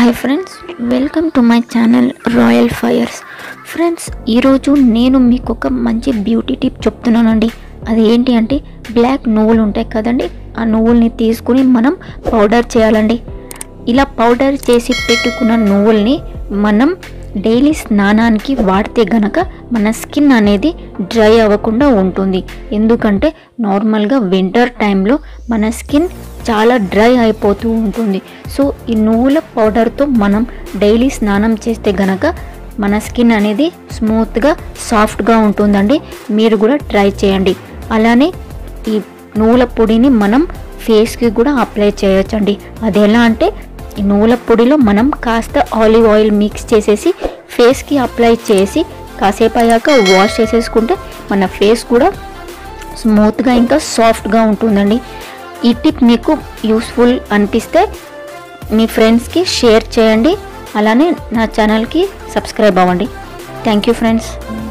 hi friends welcome to my channel Royal Fires friends ఈరోజు నేను మీకు ఒక మంచి బ్యూటీ టిప్ చెప్తున్నానండి అది ఏంటి అంటే బ్లాక్ నువ్వులు ఉంటాయి కదండి ఆ నువ్వుల్ని తీసుకుని మనం పౌడర్ చేయాలండి ఇలా పౌడర్ చేసి పెట్టుకున్న నువ్వుల్ని మనం డైలీ స్నానానికి వాడితే గనక మన స్కిన్ అనేది డ్రై అవ్వకుండా ఉంటుంది ఎందుకంటే నార్మల్గా వింటర్ టైంలో మన స్కిన్ చాలా డ్రై అయిపోతూ ఉంటుంది సో ఈ నువ్వుల పౌడర్తో మనం డైలీ స్నానం చేస్తే గనక మన స్కిన్ అనేది స్మూత్గా సాఫ్ట్గా ఉంటుందండి మీరు కూడా ట్రై చేయండి అలానే ఈ నువ్వుల పొడిని మనం ఫేస్కి కూడా అప్లై చేయొచ్చండి అది ఎలా అంటే ఈ నువ్వుల పొడిలో మనం కాస్త ఆలివ్ ఆయిల్ మిక్స్ చేసేసి ఫేస్కి అప్లై చేసి కాసేపు అయ్యాక వాష్ చేసేసుకుంటే మన ఫేస్ కూడా స్మూత్గా ఇంకా సాఫ్ట్గా ఉంటుందండి ఈ టిప్ మీకు యూస్ఫుల్ అనిపిస్తే మీ ఫ్రెండ్స్కి షేర్ చేయండి అలానే నా ఛానల్కి సబ్స్క్రైబ్ అవ్వండి థ్యాంక్ యూ ఫ్రెండ్స్